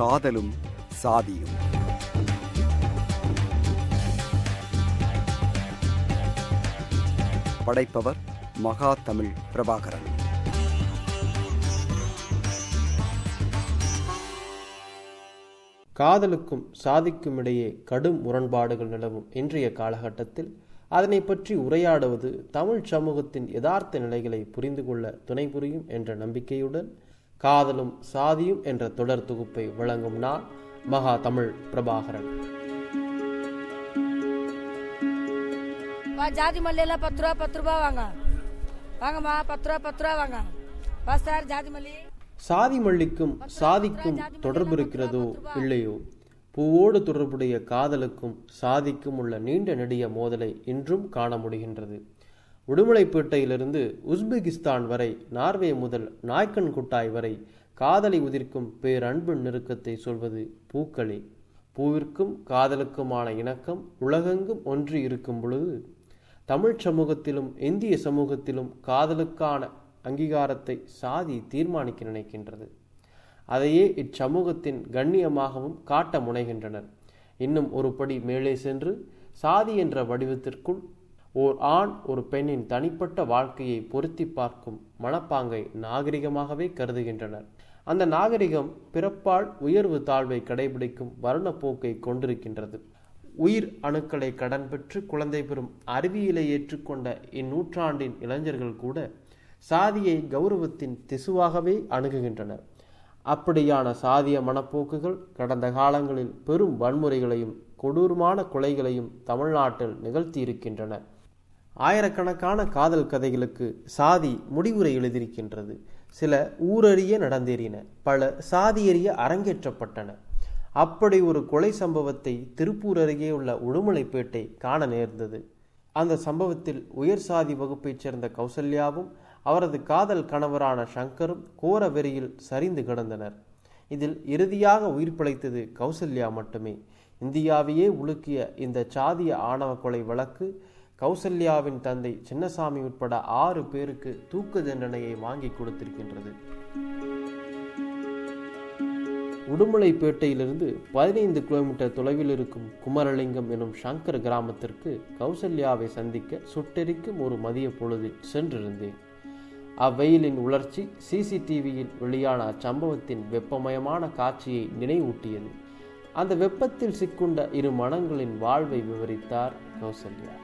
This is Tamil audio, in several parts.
காதலும் சாதியும் படைப்பவர் மகா தமிழ் பிரபாகரன் காதலுக்கும் சாதிக்கும் இடையே கடும் முரண்பாடுகள் நிலவும் இன்றைய காலகட்டத்தில் அதனை பற்றி உரையாடுவது தமிழ் சமூகத்தின் யதார்த்த நிலைகளை புரிந்து கொள்ள துணை புரியும் என்ற நம்பிக்கையுடன் காதலும் சாதியும் என்ற தொடர் தொகுப்பை வழங்கும் நான் மகா தமிழ் பிரபாகரன் வா ஜாதி மல்லி எல்லாம் பத்து ரூபா பத்து ரூபா வாங்க வாங்கம்மா பத்து ரூபா பத்து ரூபா வாங்க பாஸ்தார் ஜாதி மல்லி சாதி மல்லிக்கும் சாதிக்கும் தொடர்பு இருக்கிறதோ இல்லையோ பூவோடு தொடர்புடைய காதலுக்கும் சாதிக்கும் உள்ள நீண்ட நெடிய மோதலை இன்றும் காண முடிகின்றது உடுமலைப்பேட்டையிலிருந்து உஸ்பெகிஸ்தான் வரை நார்வே முதல் நாய்க்கன் குட்டாய் வரை காதலை உதிர்க்கும் பேரன்பு நெருக்கத்தை சொல்வது பூக்களே பூவிற்கும் காதலுக்குமான இணக்கம் உலகெங்கும் ஒன்றி இருக்கும் பொழுது தமிழ் சமூகத்திலும் இந்திய சமூகத்திலும் காதலுக்கான அங்கீகாரத்தை சாதி தீர்மானிக்க நினைக்கின்றது அதையே இச்சமூகத்தின் கண்ணியமாகவும் காட்ட முனைகின்றனர் இன்னும் ஒரு படி மேலே சென்று சாதி என்ற வடிவத்திற்குள் ஓர் ஆண் ஒரு பெண்ணின் தனிப்பட்ட வாழ்க்கையை பொருத்தி பார்க்கும் மனப்பாங்கை நாகரிகமாகவே கருதுகின்றனர் அந்த நாகரிகம் பிறப்பால் உயர்வு தாழ்வை கடைபிடிக்கும் வர்ணப்போக்கை கொண்டிருக்கின்றது உயிர் அணுக்களை கடன் பெற்று குழந்தை பெறும் அறிவியலை ஏற்றுக்கொண்ட இந்நூற்றாண்டின் இளைஞர்கள் கூட சாதியை கௌரவத்தின் திசுவாகவே அணுகுகின்றனர் அப்படியான சாதிய மனப்போக்குகள் கடந்த காலங்களில் பெரும் வன்முறைகளையும் கொடூரமான கொலைகளையும் தமிழ்நாட்டில் நிகழ்த்தியிருக்கின்றன ஆயிரக்கணக்கான காதல் கதைகளுக்கு சாதி முடிவுரை எழுதியிருக்கின்றது சில ஊரறிய நடந்தேறின பல சாதியறிய அரங்கேற்றப்பட்டன அப்படி ஒரு கொலை சம்பவத்தை திருப்பூர் அருகே உள்ள உடுமலைப்பேட்டை காண நேர்ந்தது அந்த சம்பவத்தில் உயர் சாதி வகுப்பைச் சேர்ந்த கௌசல்யாவும் அவரது காதல் கணவரான சங்கரும் கோர வெறியில் சரிந்து கிடந்தனர் இதில் இறுதியாக உயிர் பிழைத்தது கௌசல்யா மட்டுமே இந்தியாவையே உலுக்கிய இந்த சாதிய ஆணவ கொலை வழக்கு கௌசல்யாவின் தந்தை சின்னசாமி உட்பட ஆறு பேருக்கு தூக்கு தண்டனையை வாங்கி கொடுத்திருக்கின்றது உடுமலைப்பேட்டையிலிருந்து பதினைந்து கிலோமீட்டர் தொலைவில் இருக்கும் குமரலிங்கம் எனும் சங்கர் கிராமத்திற்கு கௌசல்யாவை சந்திக்க சுட்டெரிக்கும் ஒரு மதிய பொழுதில் சென்றிருந்தேன் அவ்வெயிலின் உணர்ச்சி சிசிடிவியில் வெளியான அச்சம்பவத்தின் வெப்பமயமான காட்சியை நினைவூட்டியது அந்த வெப்பத்தில் சிக்குண்ட இரு மனங்களின் வாழ்வை விவரித்தார் கௌசல்யா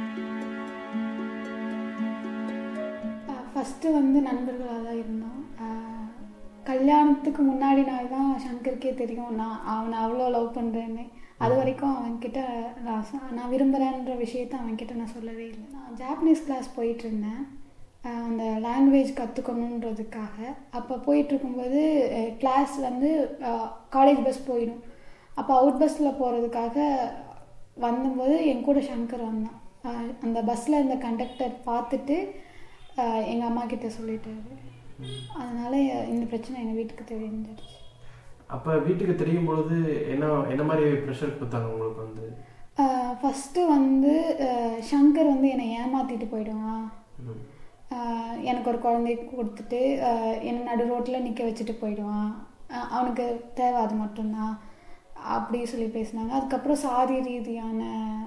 ஃபஸ்ட்டு வந்து நண்பர்களாக தான் இருந்தோம் ஆஹ் கல்யாணத்துக்கு முன்னாடி நாள் தான் சங்கருக்கே தெரியும் நான் அவனை அவ்வளோ லவ் பண்ணுறேன்னு அது வரைக்கும் அவன்கிட்ட நான் சொ- நான் விரும்புகிறேன்ற விஷயத்த அவன்கிட்ட நான் சொல்லவே இல்லை நான் ஜாப்பனீஸ் கிளாஸ் போயிட்டு இருந்தேன் ஆஹ் அந்த லாங்குவேஜ் கற்றுக்கணுன்றதுக்காக அப்போ போயிட்டு இருக்கும்போது கிளாஸ் வந்து காலேஜ் பஸ் போயிடும் அப்போ அவுட் பஸ்ஸில் போகிறதுக்காக வந்தபோது என் கூட சங்கர் வந்தான் ஆஹ் அந்த பஸ்ஸில் இருந்த கண்டக்டர் பார்த்துட்டு எங்கள் அம்மா கிட்ட சொல்லிட்டாரு அதனால இந்த பிரச்சனை எங்கள் வீட்டுக்கு தெரிஞ்சிடுச்சு அப்ப வீட்டுக்கு தெரியும் பொழுது என்ன என்ன மாதிரி ப்ரெஷர் கொடுத்தாங்க உங்களுக்கு வந்து ஃபஸ்ட்டு வந்து ஆஹ் சங்கர் வந்து என்னை ஏமாற்றிட்டு போயிடுவான் ஆஹ் எனக்கு ஒரு குழந்தை கொடுத்துட்டு ஆஹ் என்னை நடு ரோட்டில் நிற்க வச்சுட்டு போயிடுவான் ஆஹ் அவனுக்கு தேவை அது மட்டும்தான் அப்படி சொல்லி பேசினாங்க அதுக்கப்புறம் சாதி ரீதியான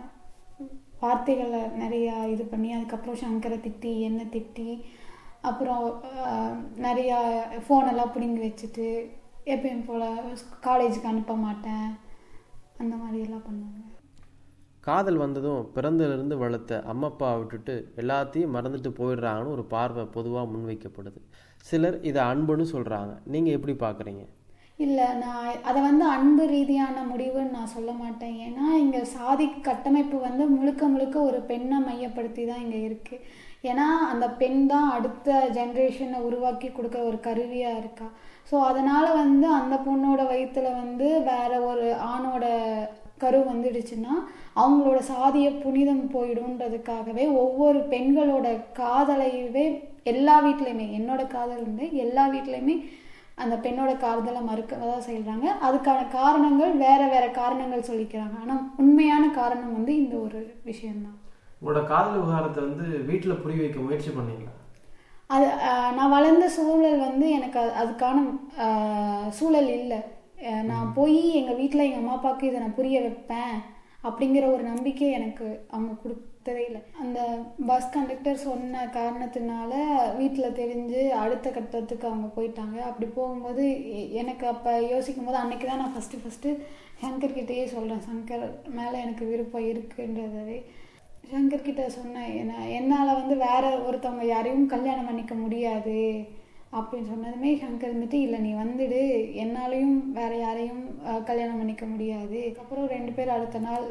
வார்த்தைகளை நிறையா இது பண்ணி அதுக்கப்புறம் சங்கரை திட்டி என்னை திட்டி அப்புறம் ஆஹ் நிறையா ஃபோனெல்லாம் பிடுங்கி வச்சுட்டு எப்பயும் போல் காலேஜுக்கு அனுப்ப மாட்டேன் அந்த மாதிரியெல்லாம் பண்ணாங்க காதல் வந்ததும் பிறந்ததிலிருந்து வளர்த்த அம்மா அப்பா விட்டுட்டு எல்லாத்தையும் மறந்துட்டு போயிடுறாங்கன்னு ஒரு பார்வை பொதுவாக முன்வைக்கப்படுது சிலர் இதை அன்புன்னு சொல்கிறாங்க நீங்கள் எப்படி பார்க்குறீங்க இல்லை நான் அதை வந்து அன்பு ரீதியான முடிவுன்னு நான் சொல்ல மாட்டேன் ஏன்னா இங்கே சாதி கட்டமைப்பு வந்து முழுக்க முழுக்க ஒரு பெண்ணை மையப்படுத்தி தான் இங்கே இருக்குது ஏன்னா அந்த பெண் தான் அடுத்த ஜென்ரேஷனை உருவாக்கி கொடுக்க ஒரு கருவியாக இருக்கா ஸோ அதனால் வந்து அந்த பொண்ணோட வயித்துல வந்து வேற ஒரு ஆணோட கரு வந்துடுச்சுன்னா அவங்களோட சாதிய புனிதம் போயிடும்ன்றதுக்காகவே ஒவ்வொரு பெண்களோட காதலையவே எல்லா வீட்லேயுமே என்னோட காதல் வந்து எல்லா வீட்லேயுமே அந்த பெண்ணோட காதலை மறுக்கதா செய்கிறாங்க அதுக்கான காரணங்கள் வேற வேற காரணங்கள் சொல்லிக்கிறாங்க ஆனால் உண்மையான காரணம் வந்து இந்த ஒரு விஷயம்தான் உங்களோட காதல் விவகாரத்தை வந்து வீட்டில் புரிய வைக்க முயற்சி பண்ணீங்களா அது ஆஹ், நான் வளர்ந்த சூழல் வந்து எனக்கு அது- அதுக்கான ஆஹ், சூழல் இல்லை அஹ் நான் போய் எங்கள் வீட்டில் எங்கள் அம்மா அப்பாவுக்கு இதை நான் புரிய வைப்பேன் அப்படிங்கிற ஒரு நம்பிக்கை எனக்கு அவங்க கொடுத்ததே இல்லை அந்த பஸ் கண்டக்டர் சொன்ன காரணத்தினால வீட்டில் தெரிஞ்சு அடுத்த கட்டத்துக்கு அவங்க போயிட்டாங்க அப்படி போகும்போது எ- எனக்கு அப்போ யோசிக்கும் போது அன்னைக்கு தான் நான் ஃபஸ்ட்டு ஃபஸ்ட்டு சங்கர் கிட்டேயே சொல்கிறேன் சங்கர் மேலே எனக்கு விருப்பம் இருக்குன்றதவே சங்கர் கிட்ட சொன்னேன் என்ன என்னால் வந்து வேற ஒருத்தவங்க யாரையும் கல்யாணம் பண்ணிக்க முடியாது அப்படின்னு சொன்னதுமே சங்கர் வந்துட்டு இல்லை நீ வந்துடு என்னாலையும் வேற யாரையும் அஹ், கல்யாணம் பண்ணிக்க முடியாது அப்புறம் ரெண்டு பேர் அடுத்த நாள்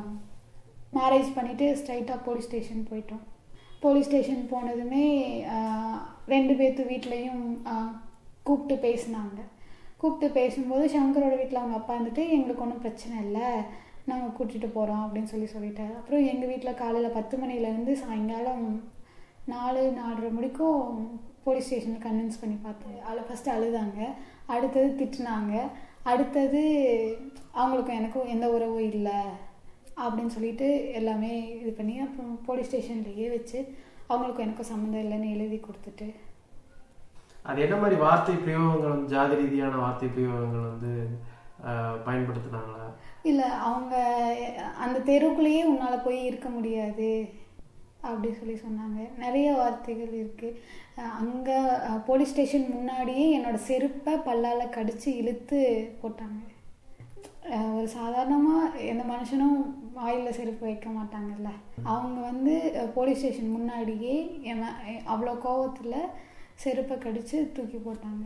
மேரேஜ் பண்ணிட்டு ஸ்ட்ரைட்டாக போலீஸ் ஸ்டேஷன் போயிட்டோம் போலீஸ் ஸ்டேஷன் போனதுமே ஆஹ், ரெண்டு பேர்த்து வீட்லேயும் கூப்பிட்டு பேசினாங்க கூப்பிட்டு பேசும்போது சங்கரோட வீட்டில் அவங்க அப்பா வந்துட்டு எங்களுக்கு ஒன்றும் பிரச்சனை இல்லை நாங்கள் கூட்டிகிட்டு போகிறோம் அப்படின்னு சொல்லி சொல்லிட்டாரு அப்புறம் எங்கள் வீட்டில் காலையில் பத்து மணிலேருந்து சாயங்காலம் நாலு நாலரை மணிக்கும் போலீஸ் ஸ்டேஷனில் கன்வின்ஸ் பண்ணி பார்த்தோம் அதில் ஃபஸ்ட்டு அழுதாங்க அடுத்தது திட்டினாங்க அடுத்தது அவங்களுக்கும் எனக்கும் எந்த உறவும் இல்லை அப்படின்னு சொல்லிட்டு எல்லாமே இது பண்ணி அப்புறம் போலீஸ் ஸ்டேஷன்லேயே வச்சு அவங்களுக்கும் எனக்கும் சம்மந்தம் இல்லைன்னு எழுதி கொடுத்துட்டு அது என்ன மாதிரி வார்த்தை பிரயோகங்கள் வந்து ஜாதி ரீதியான வார்த்தை பிரயோகங்கள் வந்து ஆஹ், பயன்படுத்துனாங்களா இல்லை அவங்க அந்த தெருவுக்குள்ளேயே உன்னால் போய் இருக்க முடியாது அப்படி சொல்லி சொன்னாங்க நிறைய வார்த்தைகள் இருக்குது அங்கே போலீஸ் ஸ்டேஷன் முன்னாடியே என்னோட செருப்பை பல்லால் கடித்து இழுத்து போட்டாங்க அஹ் ஒரு சாதாரணமாக எந்த மனுஷனும் வாயில் செருப்பு வைக்க மாட்டாங்கல்ல அவங்க வந்து போலீஸ் ஸ்டேஷன் முன்னாடியே என் மே- அவ்வளோ கோவத்தில் செருப்பை கடித்து தூக்கி போட்டாங்க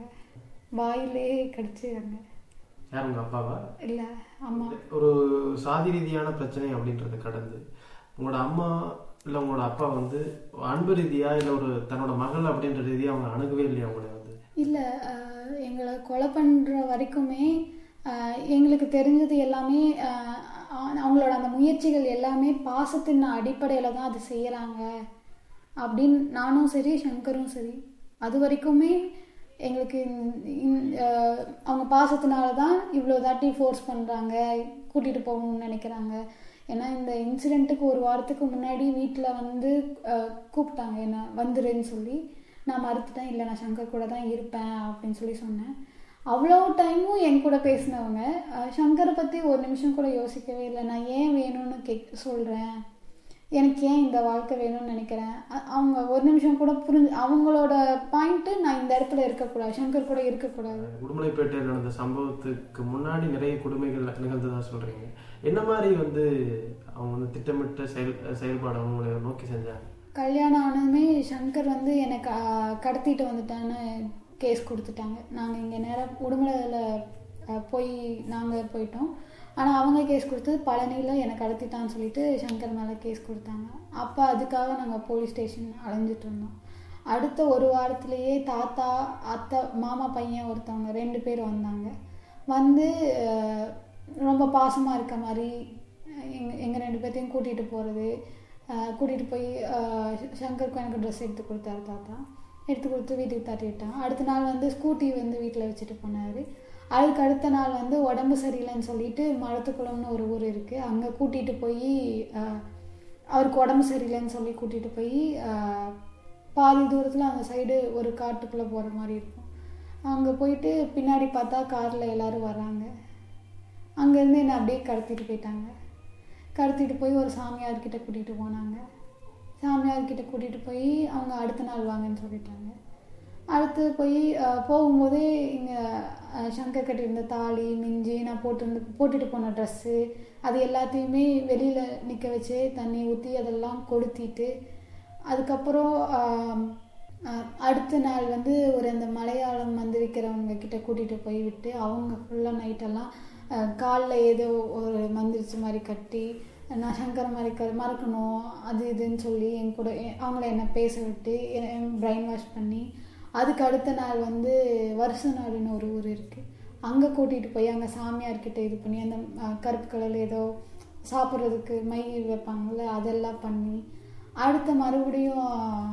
வாயிலே கடிச்சாங்க யார் உங்க அப்பாவா இல்லை அம்மா ஒரு சாதி ரீதியான பிரச்சனை அப்படின்றத கடந்து உங்களோட அம்மா இல்லை உங்களோட அப்பா வந்து அன்பு ரீதியா இல்லை ஒரு தன்னோட மகள் அப்படின்ற ரீதியா அவங்க அணுகவே இல்லையா உங்களை வந்து இல்லை எங்களை கொலை பண்ணுற வரைக்குமே ஆஹ், எங்களுக்கு தெரிஞ்சது எல்லாமே ஆஹ், ஆஹ், அவங்களோட அந்த முயற்சிகள் எல்லாமே பாசத்தின் அடிப்படையில் தான் அது செய்கிறாங்க அப்படின்னு நானும் சரி சங்கரும் சரி அது வரைக்குமே எங்களுக்கு இந்த- இந்த, ஆஹ், அவங்க பாசத்தினால தான் இவ்வளோ தாட்டி ஃபோர்ஸ் பண்ணுறாங்க கூட்டிகிட்டு போகணும்னு நினைக்கிறாங்க ஏன்னா இந்த இன்சிடெண்ட்டுக்கு ஒரு வாரத்துக்கு முன்னாடி வீட்டில் வந்து ஆஹ், கூப்பிட்டாங்க என்ன வந்துருன்னு சொல்லி நான் மறுத்துட்டேன் இல்லை நான் சங்கர் கூட தான் இருப்பேன் அப்படின்னு சொல்லி சொன்னேன் அவ்வளோ டைமும் என் கூட பேசினவங்க அஹ், சங்கரை பற்றி ஒரு நிமிஷம் கூட யோசிக்கவே இல்லை நான் ஏன் வேணும்னு கேக் சொல்கிறேன் எனக்கு ஏன் இந்த வாழ்க்கை வேணும்னு நினைக்கிறேன் அ- அவங்க ஒரு நிமிஷம் கூட புரிஞ்சு அவங்களோட பாயிண்ட்டு நான் இந்த இடத்துல இருக்கக்கூடாது சங்கர் கூட இருக்கக்கூடாது உடுமலைப்பேட்டையில் நடந்த சம்பவத்துக்கு முன்னாடி நிறைய கொடுமைகள் நிகழ்ந்ததா சொல்றீங்க என்ன மாதிரி வந்து அவங்க வந்து திட்டமிட்ட செயல் செயல்பாடு அவங்களை நோக்கி செஞ்சாங்க கல்யாணம் ஆனதுமே சங்கர் வந்து எனக்கு அஹ், கடத்திட்டு வந்துட்டான்னு கேஸ் கொடுத்துட்டாங்க நாங்கள் இங்கே நேராக உடுமலையில் போய் நாங்கள் போயிட்டோம் ஆனால் அவங்க கேஸ் கொடுத்தது பழனியில் எனக்கு கடத்திட்டான்னு சொல்லிட்டு சங்கர் மேலே கேஸ் கொடுத்தாங்க அப்போ அதுக்காக நாங்கள் போலீஸ் ஸ்டேஷன் அலைஞ்சிட்டு இருந்தோம் அடுத்த ஒரு வாரத்திலேயே தாத்தா அத்தை மாமா பையன் ஒருத்தவங்க ரெண்டு பேர் வந்தாங்க வந்து அஹ், ரொம்ப பாசமாக இருக்க மாதிரி எங்கள் எங்கள் ரெண்டு பேர்த்தையும் கூட்டிகிட்டு போகிறது கூட்டிகிட்டு போய் அஹ், சங்கருக்கும் எனக்கு ட்ரெஸ் எடுத்து கொடுத்தாரு தாத்தா எடுத்து கொடுத்து வீட்டுக்கு தட்டி விட்டான் அடுத்த நாள் வந்து ஸ்கூட்டி வந்து வீட்டில் வச்சுட்டு போனார் அதுக்கு அடுத்த நாள் வந்து உடம்பு சரியில்லைன்னு சொல்லிட்டு மடத்துக்குளம்னு ஒரு ஊர் இருக்குது அங்கே கூட்டிகிட்டு போய் அஹ், அவருக்கு உடம்பு சரியில்லைன்னு சொல்லி கூட்டிகிட்டு போய் அஹ், பாதி தூரத்தில் அந்த சைடு ஒரு காட்டுக்குள்ளே போகிற மாதிரி இருக்கும் அங்கே போயிட்டு பின்னாடி பார்த்தா காரில் எல்லாரும் வராங்க அங்கேருந்து என்னை அப்படியே கடத்திட்டு போயிட்டாங்க கடத்திட்டு போய் ஒரு சாமியார்கிட்ட கூட்டிகிட்டு போனாங்க சாமியார்கிட்ட கூட்டிகிட்டு போய் அவங்க அடுத்த நாள் வாங்கன்னு சொல்லிட்டாங்க அடுத்து போய் அஹ், போகும்போதே இங்கே சங்கர் கட்டியிருந்த தாலி மிஞ்சி நான் போட்டிருந்த போட்டுட்டு போன ட்ரெஸ்ஸு அது எல்லாத்தையுமே வெளியில் நிற்க வச்சு தண்ணி ஊற்றி அதெல்லாம் கொளுத்திட்டு அதுக்கப்புறம் ஆம், அஹ், அடுத்த நாள் வந்து ஒரு அந்த மலையாளம் மந்திரிக்கிறவங்க கிட்ட கூட்டிகிட்டு போய் விட்டு அவங்க ஃபுல்லாக நைட்டெல்லாம் காலில் ஏதோ ஒரு மந்திரிச்ச மாதிரி கட்டி நான் சங்கர மாதிரி க மறக்கணும் அது இதுன்னு சொல்லி என் கூட எ- அவங்கள என்னை பேச விட்டு பிரெயின் வாஷ் பண்ணி அதுக்கு அடுத்த நாள் வந்து வருஷ நாடுன்னு ஒரு ஊர் இருக்குது அங்கே கூட்டிகிட்டு போய் அங்கே சாமியார்கிட்ட இது பண்ணி அந்த அஹ், கருப்பு கலரில் ஏதோ சாப்பிட்றதுக்கு மை வைப்பாங்கள்ல அதெல்லாம் பண்ணி அடுத்த மறுபடியும்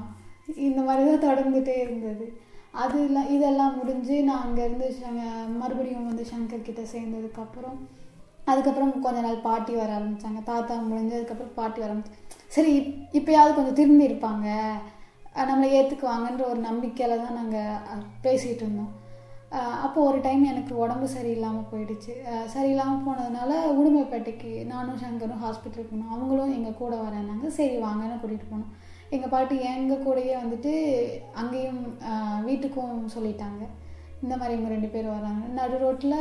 இந்த மாதிரி தான் தொடர்ந்துட்டே இருந்தது அது எல்லாம் இதெல்லாம் முடிஞ்சு நான் அங்கேருந்து மறுபடியும் வந்து சங்கர் கிட்ட சேர்ந்ததுக்கப்புறம் அதுக்கப்புறம் கொஞ்ச நாள் பாட்டி வர ஆரம்பித்தாங்க தாத்தா முடிஞ்சதுக்கப்புறம் பாட்டி வர ஆரம்பிச்சு சரி இப் இப்போயாவது கொஞ்சம் திரும்பி இருப்பாங்க அஹ் நம்மளை ஏற்றுக்குவாங்கன்ற ஒரு நம்பிக்கையில் தான் நாங்கள் பேசிகிட்டு இருந்தோம் அஹ் அப்போ ஒரு டைம் எனக்கு உடம்பு சரியில்லாமல் போயிடுச்சு அஹ் சரியில்லாமல் போனதுனால உடுமைப்பேட்டைக்கு நானும் சங்கரும் ஹாஸ்பிட்டல் போனோம் அவங்களும் எங்கள் கூட வரேன்னாங்க சரி வாங்கன்னு கூட்டிகிட்டு போனோம் எங்கள் பாட்டி எங்கள் கூடயே வந்துட்டு அங்கேயும் அஹ் வீட்டுக்கும் சொல்லிட்டாங்க இந்த மாதிரி இவங்க ரெண்டு பேர் வராங்க நடு ரோட்டில்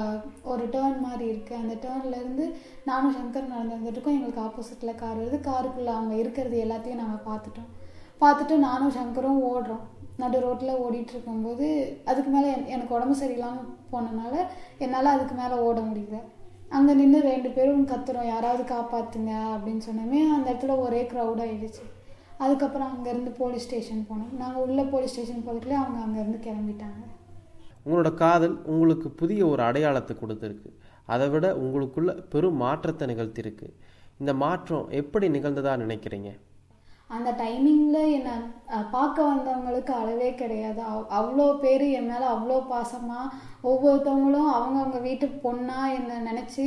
ஒரு டேர்ன் மாதிரி இருக்குது அந்த டேர்ன்லேருந்து நானும் சங்கர் நடந்து வந்துட்டுருக்கோம் எங்களுக்கு ஆப்போசிட்டில் கார் வருது காருக்குள்ளே அவங்க இருக்கிறது எல்லாத்தையும் நாங்கள் பார்த்துட்டோம் பார்த்துட்டு நானும் சங்கரும் ஓடுறோம் நடு ரோட்டில் ஓடிட்டு இருக்கும்போது அதுக்கு மேலே எனக்கு உடம்பு சரியில்லாமல் போனனால என்னால் அதுக்கு மேலே ஓட முடியல அங்கே நின்று ரெண்டு பேரும் கத்துறோம் யாராவது காப்பாற்றுங்க அப்படின்னு சொன்னோமே அந்த இடத்துல ஒரே க்ரௌட் ஆயிடுச்சு அதுக்கப்புறம் அங்கேருந்து போலீஸ் ஸ்டேஷன் போனோம் நாங்கள் உள்ள போலீஸ் ஸ்டேஷன் போகிறதுக்குள்ளே அவங்க அங்கேருந்து கிளம்பிட்டாங்க உங்களோட காதல் உங்களுக்கு புதிய ஒரு அடையாளத்தை கொடுத்துருக்கு அதை விட உங்களுக்குள்ள பெரும் மாற்றத்தை நிகழ்த்திருக்கு இந்த மாற்றம் எப்படி நிகழ்ந்ததா நினைக்கிறீங்க அந்த டைமிங்கில் என்னை அஹ், பார்க்க வந்தவங்களுக்கு அளவே கிடையாது அவ் அவ்வளோ பேர் என் மேலே அவ்வளோ பாசமாக ஒவ்வொருத்தவங்களும் அவங்கவுங்க வீட்டு பொண்ணாக என்னை நினச்சி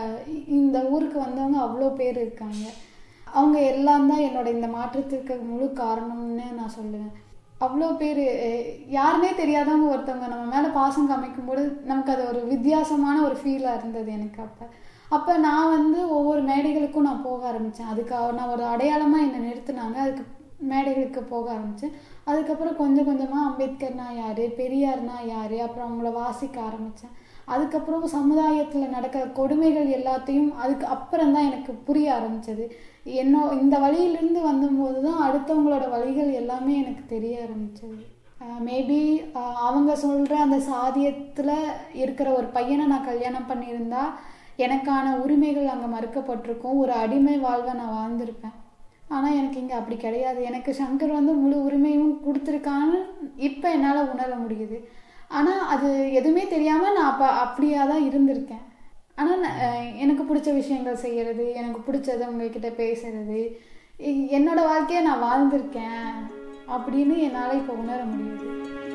இந்த ஊருக்கு வந்தவங்க அவ்வளோ பேர் இருக்காங்க அவங்க எல்லாம் தான் என்னோட இந்த மாற்றத்திற்கு முழு காரணம்னு நான் சொல்லுவேன் அவ்வளோ பேர் யாருனே தெரியாதவங்க ஒருத்தவங்க நம்ம மேலே பாசம் காமிக்கும்போது நமக்கு அது ஒரு வித்தியாசமான ஒரு ஃபீலாக இருந்தது எனக்கு அப்போ அப்போ நான் வந்து ஒவ்வொரு மேடைகளுக்கும் நான் போக ஆரம்பித்தேன் அதுக்கு நான் ஒரு அடையாளமாக என்னை நிறுத்தினாங்க அதுக்கு மேடைகளுக்கு போக ஆரம்பித்தேன் அதுக்கப்புறம் கொஞ்சம் கொஞ்சமாக அம்பேத்கர்னா யார் பெரியார்னா யார் அப்புறம் அவங்கள வாசிக்க ஆரம்பித்தேன் அதுக்கப்புறம் சமுதாயத்தில் நடக்கிற கொடுமைகள் எல்லாத்தையும் அதுக்கு அப்புறம் தான் எனக்கு புரிய ஆரம்பிச்சது என்ன இந்த வழியிலிருந்து வந்தபோது தான் அடுத்தவங்களோட வழிகள் எல்லாமே எனக்கு தெரிய ஆரம்பிச்சது மேபி அவங்க சொல்கிற அந்த சாதியத்தில் இருக்கிற ஒரு பையனை நான் கல்யாணம் பண்ணியிருந்தா எனக்கான உரிமைகள் அங்கே மறுக்கப்பட்டிருக்கும் ஒரு அடிமை வாழ்வை நான் வாழ்ந்திருப்பேன் ஆனால் எனக்கு இங்கே அப்படி கிடையாது எனக்கு சங்கர் வந்து முழு உரிமையும் கொடுத்துருக்கான்னு இப்போ என்னால் உணர முடியுது ஆனால் அது எதுவுமே தெரியாமல் நான் அப்போ அப்படியா தான் இருந்திருக்கேன் ஆனால் எனக்கு பிடிச்ச விஷயங்கள் செய்கிறது எனக்கு பிடிச்சதை உங்ககிட்ட பேசுறது எ- என்னோட வாழ்க்கையை நான் வாழ்ந்திருக்கேன் அப்படின்னு என்னால் இப்போ உணர முடியுது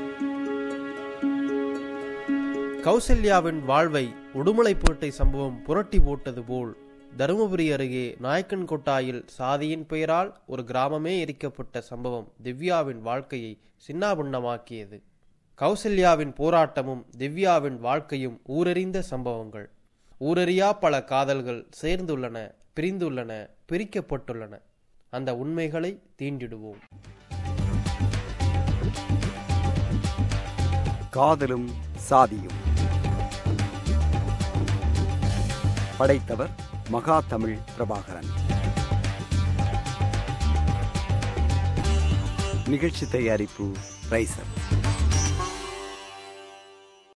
கௌசல்யாவின் வாழ்வை உடுமலைப்பேட்டை சம்பவம் புரட்டி போட்டது போல் தருமபுரி அருகே நாயக்கன் கொட்டாயில் சாதியின் பெயரால் ஒரு கிராமமே எரிக்கப்பட்ட சம்பவம் திவ்யாவின் வாழ்க்கையை சின்னாபின்னமாக்கியது கௌசல்யாவின் போராட்டமும் திவ்யாவின் வாழ்க்கையும் ஊரறிந்த சம்பவங்கள் ஊரறியா பல காதல்கள் சேர்ந்துள்ளன பிரிந்துள்ளன பிரிக்கப்பட்டுள்ளன அந்த உண்மைகளை தீண்டிடுவோம் காதலும் சாதியும் படைத்தவர் மகா தமிழ் பிரபாகரன் நிகழ்ச்சி தயாரிப்பு ரைசர்